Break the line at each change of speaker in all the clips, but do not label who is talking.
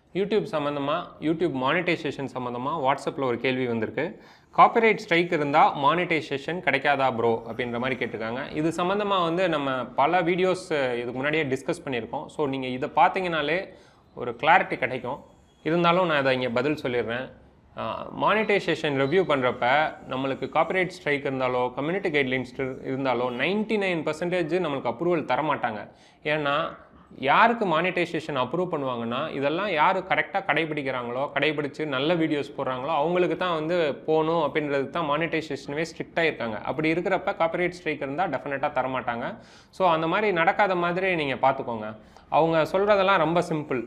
YouTube சம்மந்தமாக YouTube monetisation சம்மந்தமாக வாட்ஸ்அப்பில் ஒரு கேள்வி வந்திருக்கு காப்பிரைட் ஸ்ட்ரைக் இருந்தால் மானிட்டைசேஷன் கிடைக்காதா ப்ரோ அப்படின்ற மாதிரி கேட்டிருக்காங்க இது சம்மந்தமாக வந்து நம்ம பல வீடியோஸ் இதுக்கு முன்னாடியே டிஸ்கஸ் பண்ணியிருக்கோம் ஸோ நீங்கள் இதை பார்த்தீங்கனாலே ஒரு கிளாரிட்டி கிடைக்கும் இருந்தாலும் நான் இதை இங்கே பதில் சொல்லிடுறேன் மானிட்டைசேஷன் ரிவ்யூ பண்ணுறப்ப நம்மளுக்கு காப்பிரைட் ஸ்ட்ரைக் இருந்தாலோ கம்யூனிட்டி கைட்லைன்ஸ் இருந்தாலோ நைன்டி நைன் பர்சன்டேஜ் நம்மளுக்கு அப்ரூவல் தரமாட்டாங்க ஏன்னா யாருக்கு மானிட்டைசேஷன் அப்ரூவ் பண்ணுவாங்கன்னா இதெல்லாம் யார் கரெக்டாக கடைபிடிக்கிறாங்களோ கடைபிடிச்சு நல்ல வீடியோஸ் போடுறாங்களோ அவங்களுக்கு தான் வந்து போகணும் அப்படின்றதுக்கு தான் மானிட்டைசேஷனவே ஸ்ட்ரிக்டாக இருக்காங்க அப்படி இருக்கிறப்ப காப்பிரைட் ஸ்ட்ரைக் இருந்தால் டெஃபினட்டாக தரமாட்டாங்க ஸோ அந்த மாதிரி நடக்காத மாதிரி நீங்கள் பார்த்துக்கோங்க அவங்க சொல்கிறதெல்லாம் ரொம்ப சிம்பிள்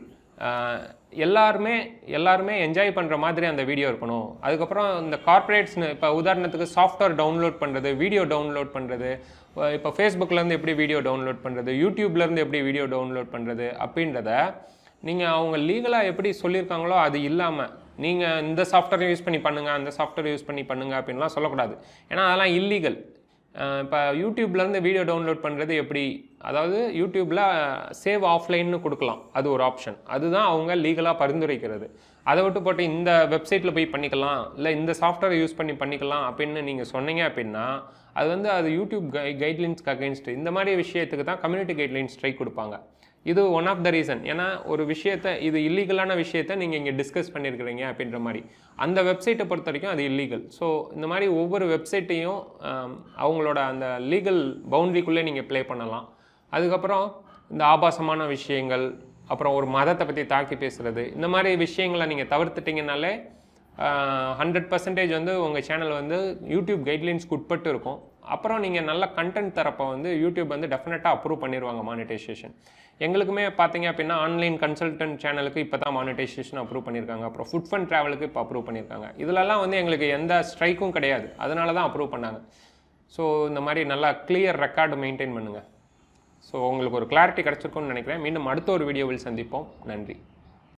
எல்லாருமே எல்லாருமே என்ஜாய் பண்ணுற மாதிரி அந்த வீடியோ இருக்கணும் அதுக்கப்புறம் இந்த கார்ப்பரேட்ஸ்னு இப்போ உதாரணத்துக்கு சாஃப்ட்வேர் டவுன்லோட் பண்ணுறது வீடியோ டவுன்லோட் பண்ணுறது இப்போ ஃபேஸ்புக்லேருந்து எப்படி வீடியோ டவுன்லோட் பண்ணுறது யூடியூப்லேருந்து எப்படி வீடியோ டவுன்லோட் பண்ணுறது அப்படின்றத நீங்கள் அவங்க லீகலாக எப்படி சொல்லியிருக்காங்களோ அது இல்லாமல் நீங்கள் இந்த சாஃப்ட்வேர் யூஸ் பண்ணி பண்ணுங்கள் அந்த சாஃப்ட்வேர் யூஸ் பண்ணி பண்ணுங்கள் அப்படின்லாம் சொல்லக்கூடாது ஏன்னா அதெல்லாம் இல்லீகல் இப்போ யூடியூப்லேருந்து வீடியோ டவுன்லோட் பண்ணுறது எப்படி அதாவது யூடியூப்பில் சேவ் ஆஃப்லைன்னு கொடுக்கலாம் அது ஒரு ஆப்ஷன் அதுதான் அவங்க லீகலாக பரிந்துரைக்கிறது அதை விட்டு போட்டு இந்த வெப்சைட்டில் போய் பண்ணிக்கலாம் இல்லை இந்த சாஃப்ட்வேர் யூஸ் பண்ணி பண்ணிக்கலாம் அப்படின்னு நீங்கள் சொன்னீங்க அப்படின்னா அது வந்து அது யூடியூப் கை கைட்லைன்ஸ்க்கு அகேன்ஸ்ட் இந்த மாதிரி விஷயத்துக்கு தான் கம்யூனிட்டி கைட்லைன்ஸ் ஸ்ட்ரைக் கொடுப்பாங்க இது ஒன் ஆஃப் த ரீசன் ஏன்னா ஒரு விஷயத்தை இது இல்லீகலான விஷயத்தை நீங்கள் இங்கே டிஸ்கஸ் பண்ணியிருக்கிறீங்க அப்படின்ற மாதிரி அந்த வெப்சைட்டை பொறுத்த வரைக்கும் அது இல்லீகல் ஸோ இந்த மாதிரி ஒவ்வொரு வெப்சைட்டையும் அவங்களோட அந்த லீகல் பவுண்ட்ரிக்குள்ளே நீங்கள் ப்ளே பண்ணலாம் அதுக்கப்புறம் இந்த ஆபாசமான விஷயங்கள் அப்புறம் ஒரு மதத்தை பற்றி தாக்கி பேசுகிறது இந்த மாதிரி விஷயங்களை நீங்கள் தவிர்த்துட்டிங்கனாலே ஹண்ட்ரட் பர்சன்டேஜ் வந்து உங்கள் சேனல் வந்து யூடியூப் கைட்லைன்ஸ்க்கு உட்பட்டு இருக்கும் அப்புறம் நீங்கள் நல்ல கண்டென்ட் தரப்போ வந்து யூடியூப் வந்து டெஃபினட்டாக அப்ரூவ் பண்ணிடுவாங்க மானிட்டைசேஷன் எங்களுக்குமே பார்த்தீங்க அப்படின்னா ஆன்லைன் கன்சல்டன்ட் சேனலுக்கு இப்போ தான் மானிட்டைசேஷன் அப்ரூவ் பண்ணியிருக்காங்க அப்புறம் ஃபுட் ஃபண்ட் ட்ராவலுக்கு இப்போ அப்ரூவ் பண்ணியிருக்காங்க இதிலெல்லாம் வந்து எங்களுக்கு எந்த ஸ்ட்ரைக்கும் கிடையாது அதனால தான் அப்ரூவ் பண்ணாங்க ஸோ இந்த மாதிரி நல்லா கிளியர் ரெக்கார்டு மெயின்டைன் பண்ணுங்கள் ஸோ உங்களுக்கு ஒரு கிளாரிட்டி கிடச்சிருக்கும்னு நினைக்கிறேன் மீண்டும் அடுத்த ஒரு வீடியோவில் சந்திப்போம் நன்றி